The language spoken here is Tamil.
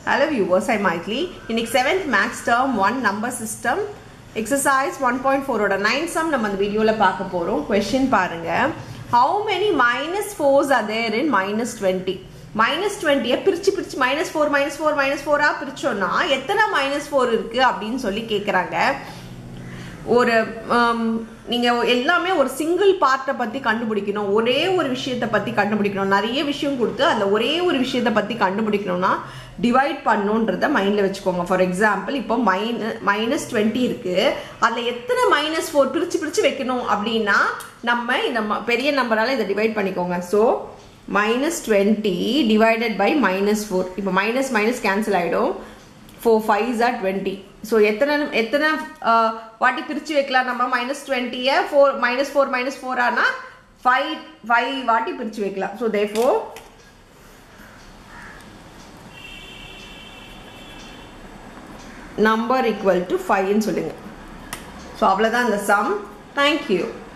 ஹலோ வியூவர்ஸ் ஐ மைட்லி இன்னைக்கு seventh maths term one number system exercise one point ஃபோரோட நைன் சம் நம்ம அந்த வீடியோவில் பார்க்க போகிறோம் கொஷின் பாருங்க how many minus fours are there in minus twenty minus டுவெண்ட்டியை பிரித்து பிரித்து minus four minus four minus ஃபோராக பிரித்தோன்னா எத்தனை மைனஸ் ஃபோர் இருக்குது அப்படின்னு சொல்லி கேட்குறாங்க ஒரு நீங்கள் எல்லாமே ஒரு சிங்கிள் பார்ட்டை பற்றி கண்டுபிடிக்கணும் ஒரே ஒரு விஷயத்தை பற்றி கண்டுபிடிக்கணும் நிறைய விஷயம் கொடுத்து அதில் ஒரே ஒரு விஷயத்தை பற்றி கண்டுபிடிக்கணும்னா டிவைட் பண்ணுன்றத மைண்டில் வச்சுக்கோங்க ஃபார் எக்ஸாம்பிள் இப்போ மைன மைனஸ் டுவெண்ட்டி இருக்குது அதில் எத்தனை மைனஸ் ஃபோர் பிரித்து பிரித்து வைக்கணும் அப்படின்னா நம்ம இந்த பெரிய நம்பரால் இதை டிவைட் பண்ணிக்கோங்க so minus twenty divided by minus four இப்போ மைனஸ் மைனஸ் கேன்சல் ஆகிடும் four five are twenty so எத்தனை எத்தனை வாட்டி பிரித்து வைக்கலாம் நம்ம மைனஸ் டுவெண்ட்டியை four minus four minus four ஆனால் ஃபைவ் ஃபைவ் வாட்டி பிரித்து வைக்கலாம் so the four number equal to ஃபைவ்னு சொல்லுங்கள் ஸோ அவ்வளோதான் இந்த சம் தேங்க்யூ